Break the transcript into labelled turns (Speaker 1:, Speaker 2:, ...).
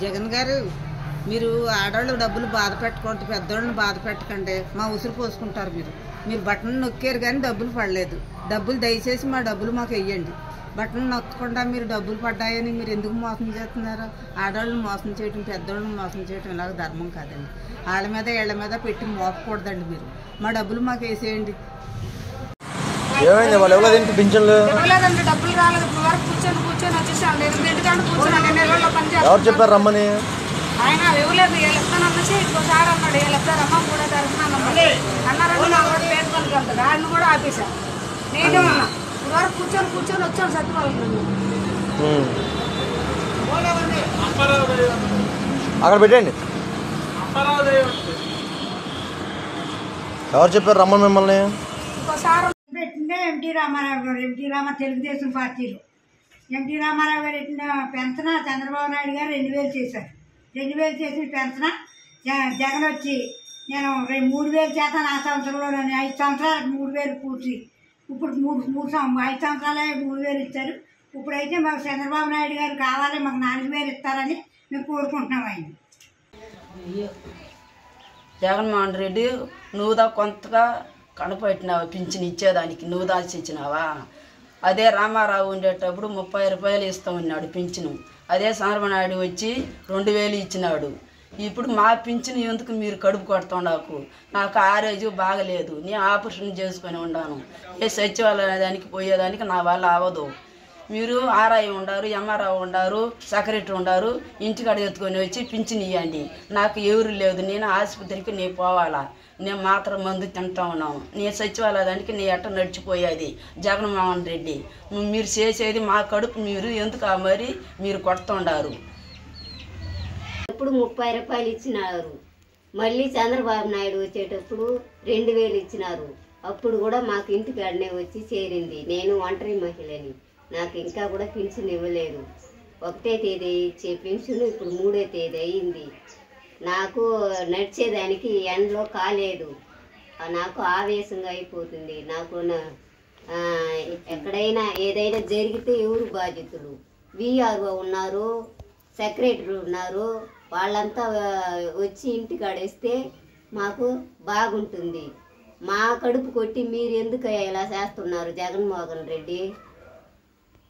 Speaker 1: జగన్ గారు మీరు ఆడవాళ్ళు డబ్బులు బాధ పెట్టకూడదు పెద్దోళ్ళని బాధ పెట్టకండి మా ఉసురు పోసుకుంటారు మీరు మీరు బటన్ నొక్కారు కానీ డబ్బులు పడలేదు డబ్బులు దయచేసి మా డబ్బులు మాకు వెయ్యండి బటన్ నొక్కకుండా మీరు డబ్బులు పడ్డాయని మీరు ఎందుకు మోసం చేస్తున్నారు ఆడవాళ్ళని మోసం చేయటం పెద్దోళ్ళని మోసం చేయటం ఇలాగ ధర్మం కాదండి వాళ్ళ మీద వీళ్ళ మీద పెట్టి మోపకూడదండి మీరు మా డబ్బులు మాకు వేసేయండి
Speaker 2: ఏమైంది వాళ్ళు ఎవరో దీనికి పింఛన్లు
Speaker 3: ఇవ్వలేదంటే డబ్బులు రాలేదు ఇప్పుడు వరకు కూర్చొని కూర్చొని వచ్చేసాను లేదు ఎందుకంటే కూర్చొని నేను నెలలో పని
Speaker 2: ఎవరు
Speaker 3: చేస్తాను
Speaker 2: చెప్పారు రమ్మని
Speaker 3: ఆయన ఇవ్వలేదు వీళ్ళు ఇస్తానన్నసి ఇంకోసారి అన్నాడు వీళ్ళు ఇస్తారమ్మా మూడో తారీఖున అన్నాడు అన్నారంటే నా కూడా పేరు పనికి వెళ్తాడు ఆయన కూడా ఆపేశాను నేనే ఉన్నా ఇప్పుడు వరకు కూర్చొని కూర్చొని వచ్చాను సత్యవాళ్ళకి
Speaker 2: ఉమ్. అక్కడ పెట్టండి ఎవరు చెప్పారు రమ్మని మిమ్మల్ని
Speaker 3: ఇంకోసారి
Speaker 4: పెట్టిందే ఎంటీ రామారావు గారు ఎంటీ రామ తెలుగుదేశం పార్టీలో ఎంటీ రామారావు గారు పెట్టిన పెన్షన్ చంద్రబాబు నాయుడు గారు రెండు వేలు చేశారు రెండు వేలు చేసిన పెన్షన్ జ- జగన్ వచ్చి నేను రేపు మూడు వేలు చేస్తాను ఆ సంవత్సరంలో నేను ఐదు సంవత్సరాలకు మూడు వేలు పూర్తి ఇప్పుడు మూడు మూడు సం- ఐదు సంవత్సరాలే మూడు వేలు ఇచ్చారు ఇప్పుడైతే మాకు చంద్రబాబు నాయుడు గారు కావాలి మాకు నాలుగు వేలు ఇస్తారని మేము కోరుకుంటున్నాం ఆయన
Speaker 5: జగన్మోహన్ రెడ్డి నువ్వు దా కొంతగా కనపెట్టినావు పింఛన్ ఇచ్చేదానికి నువ్వు దాచి ఇచ్చినావా అదే రామారావు ఉండేటప్పుడు ముప్పై రూపాయలు ఇస్తా ఉన్నాడు పింఛను అదే చంద్రబాబు వచ్చి రెండు వేలు ఇచ్చినాడు ఇప్పుడు మా పింఛను ఎందుకు మీరు కడుపు కొడుతుండకు నాకు ఆరోగ్యం బాగలేదు నేను ఆపరేషన్ చేసుకొని ఉన్నాను ఏ సచివాలయానికి పోయేదానికి నా వల్ల అవ్వదు మీరు ఆర్ఐ ఉండారు ఎంఆర్ఐ ఉండారు సెక్రటరీ ఉండారు ఇంటికాడ ఎత్తుకొని వచ్చి పింఛన్ ఇవ్వండి నాకు ఎవరు లేదు నేను ఆసుపత్రికి నేను పోవాలా నేను మాత్రం మందు తింటా ఉన్నాను నేను సచివాలయానికి నీ ఎట్ట నడిచిపోయేది జగన్మోహన్ రెడ్డి మీరు చేసేది మా కడుపు మీరు ఎందుకు ఆ మరి మీరు కొడుతుండారు
Speaker 6: ఇప్పుడు ముప్పై రూపాయలు ఇచ్చినారు మళ్ళీ చంద్రబాబు నాయుడు వచ్చేటప్పుడు రెండు వేలు ఇచ్చినారు అప్పుడు కూడా మాకు ఇంటికాడనే వచ్చి చేరింది నేను ఒంటరి మహిళని నాకు ఇంకా కూడా పెన్షన్ ఇవ్వలేదు ఒకటే తేదీ ఇచ్చే పెన్షన్ ఇప్పుడు మూడో తేదీ అయింది నాకు నడిచేదానికి ఎండలో కాలేదు ఆ నాకు ఆవేశంగా అయిపోతుంది నాకు నా- ఆ, ఎక్కడైనా ఏదైనా జరిగితే ఎవరు బాధ్యతలు విఆర్ఓ ఉన్నారు సెక్రటరీ ఉన్నారు వాళ్ళంతా ఆ, వచ్చి ఇంటికి అడేస్తే మాకు బాగుంటుంది మా కడుపు కొట్టి మీరు ఎందుకు ఇలా చేస్తున్నారు జగన్మోహన్ రెడ్డి